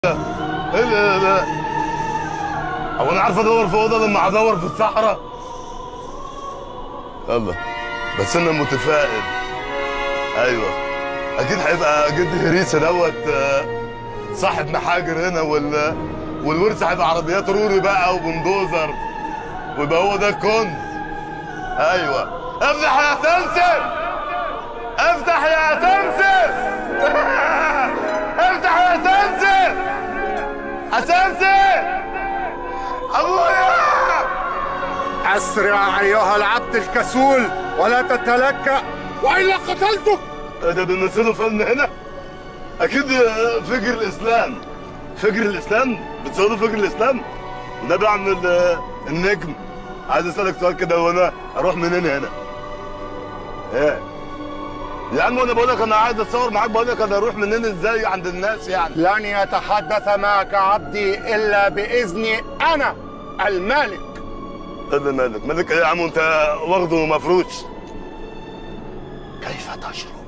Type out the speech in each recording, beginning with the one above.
ايه ده ده هو انا عارف ادور في اوضه لما ادور في الصحراء يلا بس انا متفائل ايوه اكيد هيبقى جد هريسه دوت آه، صاحب محاجر هنا وال والورث هيبقى عربيات روري بقى وبندوزر ويبقى هو ده الكنز ايوه افتح يا سمسم افتح يا سمسم افتح يا سمسم اسمسم ابويا أسرع أيها العبد الكسول ولا تتلكأ وإلا قتلتك ده ده بيمثلوا فن هنا اكيد فجر الاسلام فجر الاسلام بتصوروا فجر الاسلام ده بعمل النجم عايز اسالك سؤال كده وانا اروح منين هنا ايه يا عم وانا بقول لك انا عايز اتصور معاك بقول لك انا اروح منين ازاي عند الناس يعني لن يتحدث معك عبدي إلا بإذني أنا الملك ايه اللي مالك مالك ايه يا عم وانت واخده مفروش كيف تجرؤ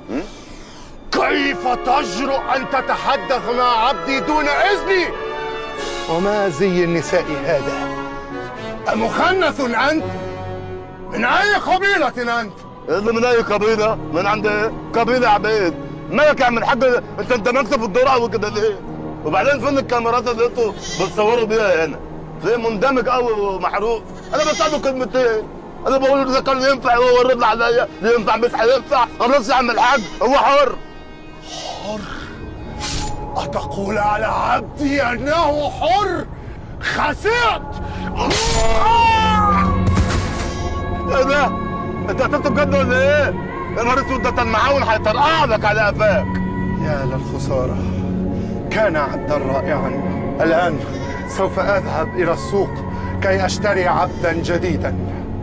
كيف تجرؤ أن تتحدث مع عبدي دون إذني وما زي النساء هذا أمخنث أنت من أي قبيلة أنت اللي من اي قبيله من عند قبيله عبيد مالك يا عم الحاج انت اندمجت في الدور قوي كده ليه وبعدين فين الكاميرات اللي انتوا بتصوروا بيها هنا ليه مندمج قوي ومحروق انا بساله كلمتين انا بقول اذا كان ينفع هو ورد عليا ينفع مش هينفع خلاص يا عم الحاج هو حر أتقول على عبدي أنه حر خسرت ايه ده انت قتلت بجد ولا ايه يا نهار اسود ده انت المعاون هيطرقع لك على قفاك يا للخسارة كان عبدا رائعا الآن سوف أذهب إلى السوق كي أشتري عبدا جديدا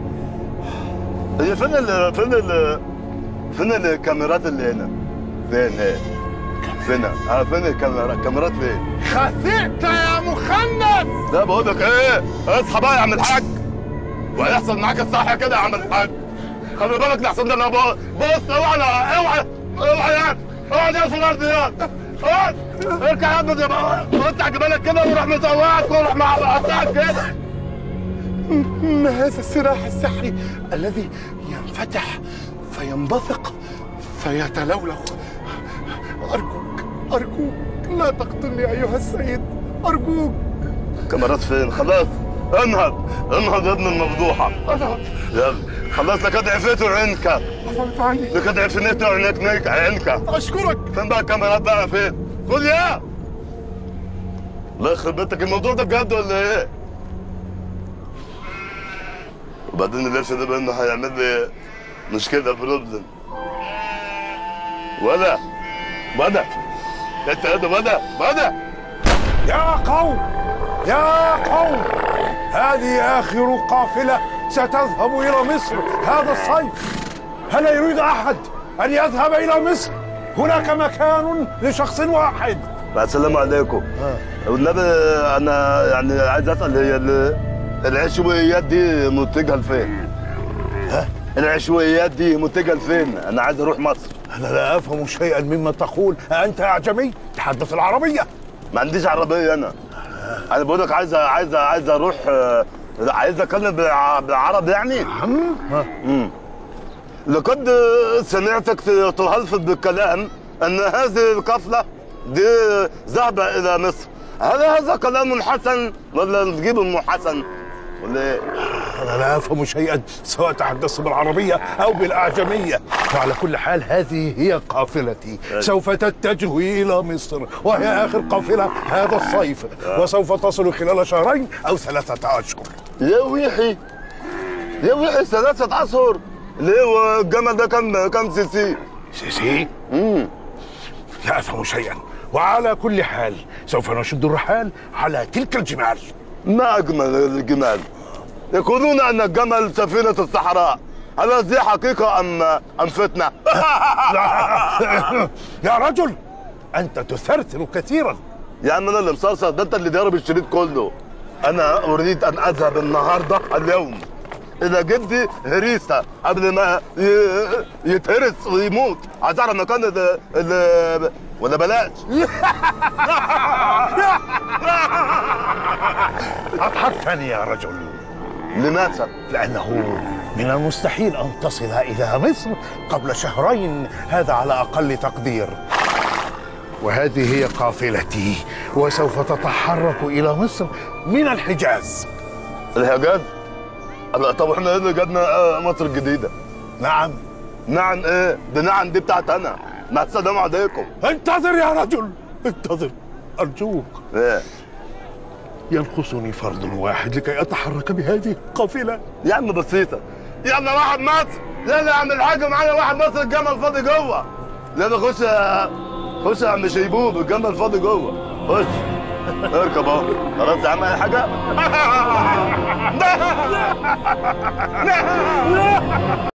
هي فين ال فين ال فين الكاميرات اللي هنا؟ فين ايه؟ فين؟ اه فين الكاميرات؟ الكاميرات فين؟ خسئت يا مخنث ده بقول لك ايه؟ اصحى بقى يا عم الحاج وهيحصل معاك الصح كده يا عم الحاج خلي بالك لحسن ده انا بص بص اوعى اوعى اوعى يعني اقعد يا في الارض يا اقعد اركع يا ابني قطع جبالك كده وروح مطوعك وروح مع قطعك كده ما هذا السلاح السحري الذي ينفتح فينبثق فيتلولو أرجوك أرجوك لا تقتلني أيها السيد أرجوك الكاميرات فين؟ خلاص انهض انهض يا ابن المفضوحه أنا يلا خلاص لقد عفيت عنك عفوت عني لقد عفنيت عنك نيك عنك أشكرك فين بقى الكاميرات بقى فين؟ خد يا الله يخرب بيتك الموضوع ده بجد ولا ايه؟ وبعدين اللبس ده بانه هيعمل لي مشكله بروبلم ولا ولا انت هذا ولا ولا يا قوم يا قوم هذه آخر قافلة ستذهب إلى مصر هذا الصيف هل يريد أحد أن يذهب إلى مصر هناك مكان لشخص واحد السلام عليكم والنبي انا يعني عايز اسال هي ال- العشوائيات دي متجهه لفين؟ ها؟ العشوائيات دي متجهه لفين؟ انا عايز اروح مصر أنا لا أفهم شيئا مما تقول أنت أعجمي تحدث العربية ما عنديش عربيه انا انا بقول لك عايز عايز عايز اروح آه، عايز اتكلم بالع- بالعربي يعني امم لقد سمعتك تهلفظ بالكلام ان هذه القفله دي ذهب الى مصر هل هذا كلام حسن ولا نجيب ام حسن ولا ايه؟ أنا لا أفهم شيئا سواء تحدثت بالعربية أو بالأعجمية وعلى كل حال هذه هي قافلتي سوف تتجه إلى مصر وهي آخر قافلة هذا الصيف وسوف تصل خلال شهرين أو ثلاثة أشهر يا ويحي يا ويحي ثلاثة أشهر ليه والجمل ده كم كم سي سي؟ سيسي امم لا أفهم شيئا وعلى كل حال سوف نشد الرحال على تلك الجمال ما أجمل الجمال يقولون أن الجمل سفينة الصحراء هل دي حقيقة أم أم فتنة؟ يا رجل أنت تثرثر كثيرا يا عم أنا اللي مصرصر ده أنت اللي ضارب الشريط كله أنا أريد أن أذهب النهاردة اليوم إلى جدي هريسة قبل ما ي- يتهرس ويموت عايز أعرف مكان ال- ال- ولا بلاش أضحكتني يا رجل لماذا؟ لأنه من المستحيل أن تصل إلى مصر قبل شهرين هذا على أقل تقدير وهذه هي قافلتي وسوف تتحرك إلى مصر من الحجاز الحجاز لا طب احنا ايه اللي جابنا آه، مصر الجديده نعم نعم ايه دي نعم دي بتاعت انا مع السلامه عليكم انتظر يا رجل انتظر أرجوك ايه ينقصني فرد واحد لكي أتحرك بهذه القافلة يا عم بسيطه يلا واحد مصر يلا يا عم الحاج معانا واحد مصر الجمل فاضي جوه يلا خش خش يا عم شيبوب الجمل فاضي جوه خش اركب اهو خلاص يا عم اي حاجه